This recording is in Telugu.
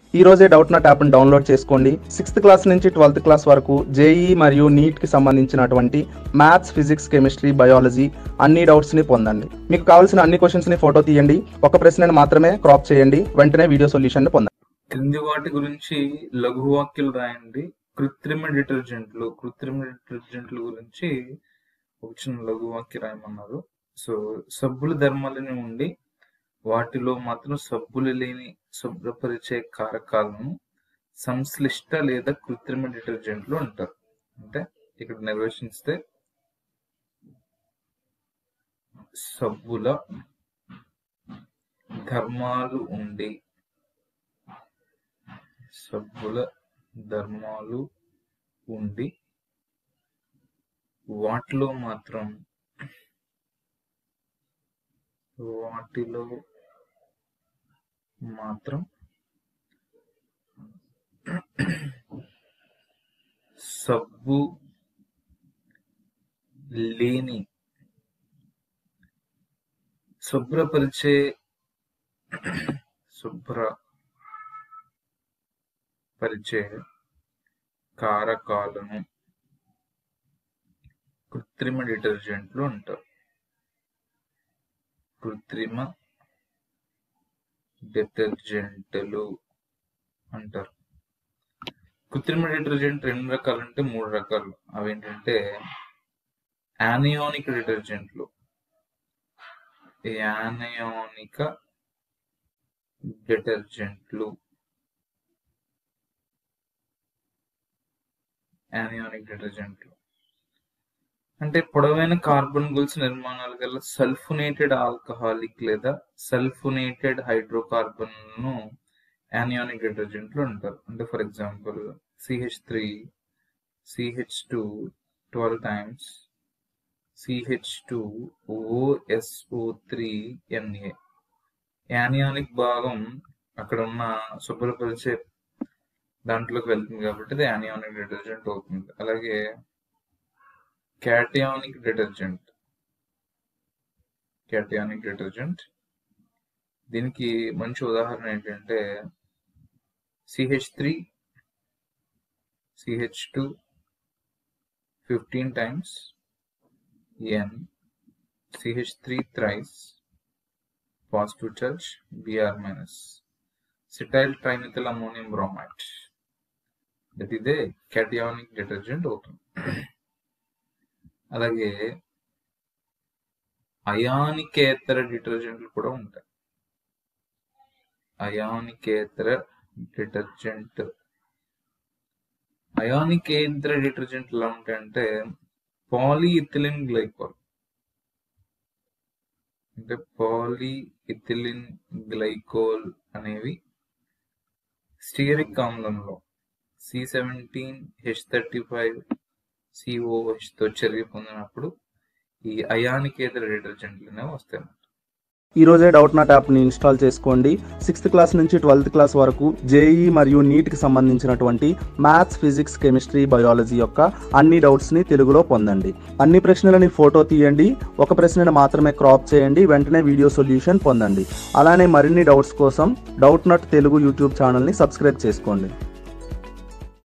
ఈ రోజే డౌట్ నాట్ యాప్ని డౌన్లోడ్ చేసుకోండి సిక్స్త్ క్లాస్ నుంచి ట్వెల్త్ క్లాస్ వరకు జేఈ మరియు నీట్కి సంబంధించినటువంటి మ్యాథ్స్ ఫిజిక్స్ కెమిస్ట్రీ బయాలజీ అన్ని డౌట్స్ని పొందండి మీకు కావాల్సిన అన్ని క్వశ్చన్స్ని ఫోటో తీయండి ఒక ప్రశ్నను మాత్రమే క్రాప్ చేయండి వెంటనే వీడియో సొల్యూషన్ పొందండి క్రింది వాటి గురించి లఘువాక్యాలు రాయండి కృత్రిమ డిటర్జెంట్లు కృత్రిమ డిటర్జెంట్ల గురించి ఒక చిన్న లఘువాక్య రాయమన్నారు సో సబ్బుల ధర్మాలని ఉండి వాటిలో మాత్రం సబ్బులు లేని శుభ్రపరిచే కారకాలను సంశ్లిష్ట లేదా కృత్రిమ డిటర్జెంట్లు అంటారు అంటే ఇక్కడ నిర్వచిస్తే సబ్బుల ధర్మాలు ఉండి సబ్బుల ధర్మాలు ఉండి వాటిలో మాత్రం వాటిలో మాత్రం సబ్బు లేని శుభ్రపరిచే శుభ్ర పరిచే కారకాలను కృత్రిమ డిటర్జెంట్లు అంటారు కృత్రిమ డిటర్జెంట్లు అంటారు కృత్రిమ డిటర్జెంట్ రెండు రకాలు అంటే మూడు రకాలు అవేంటంటే యానియోనిక్ డిటర్జెంట్లు యానయోనిక డిటర్జెంట్లు యానియోనిక్ డిటర్జెంట్లు అంటే పొడవైన కార్బన్ గొలుసు నిర్మాణాలు గల సల్ఫునేటెడ్ ఆల్కహాలిక్ లేదా సల్ఫునేటెడ్ హైడ్రోకార్బన్ ను యానియోనిక్ డిటర్జెంట్లు అంటారు అంటే for example CH three CH two twelve times CH two OSO three NA anionic భాగం అక్కడ ఉన్న శుభ్రపరిచే దాంట్లోకి వెళ్తుంది కాబట్టి అది యానియానిక్ డిటర్జెంట్ అవుతుంది అలాగే క్యాటియానిక్ డిటర్జెంట్ క్యాటియానిక్ డిటర్జెంట్ దీనికి మంచి ఉదాహరణ ఏంటంటే CH three CH two fifteen times N CH three thrice positive charge BR minus cetyl trimethyl ammonium bromide that ఇదే క్యాటియానిక్ డిటర్జెంట్ అవుతుంది అలాగే అయానికేతర డిటర్జెంట్లు కూడా ఉంటాయి అయానికేతర డిటర్జెంట్ అయానికేతర డిటర్జెంట్ ఎలా ఉంటాయంటే పాలీఇథిలిన్ గ్లైకాల్ అంటే పాలీఇథిలిన్ గ్లైకోల్ అనేవి స్టీరిక్ ఆమ్లంలో C seventeen H thirty five సిఓహెచ్తో చర్య పొందినప్పుడు ఈ అయానికేతర డిటర్జెంట్లు అనేవి వస్తాయి ఈ రోజే డౌట్ నాట్ యాప్ని ఇన్స్టాల్ చేసుకోండి సిక్స్త్ క్లాస్ నుంచి ట్వెల్త్ క్లాస్ వరకు జేఈ మరియు నీట్కి సంబంధించినటువంటి మ్యాథ్స్ ఫిజిక్స్ కెమిస్ట్రీ బయాలజీ యొక్క అన్ని డౌట్స్ని తెలుగులో పొందండి అన్ని ప్రశ్నలని ఫోటో తీయండి ఒక ప్రశ్నను మాత్రమే క్రాప్ చేయండి వెంటనే వీడియో సొల్యూషన్ పొందండి అలానే మరిన్ని డౌట్స్ కోసం డౌట్ నాట్ తెలుగు యూట్యూబ్ ఛానల్ని సబ్స్క్రైబ్ చేసుకోండి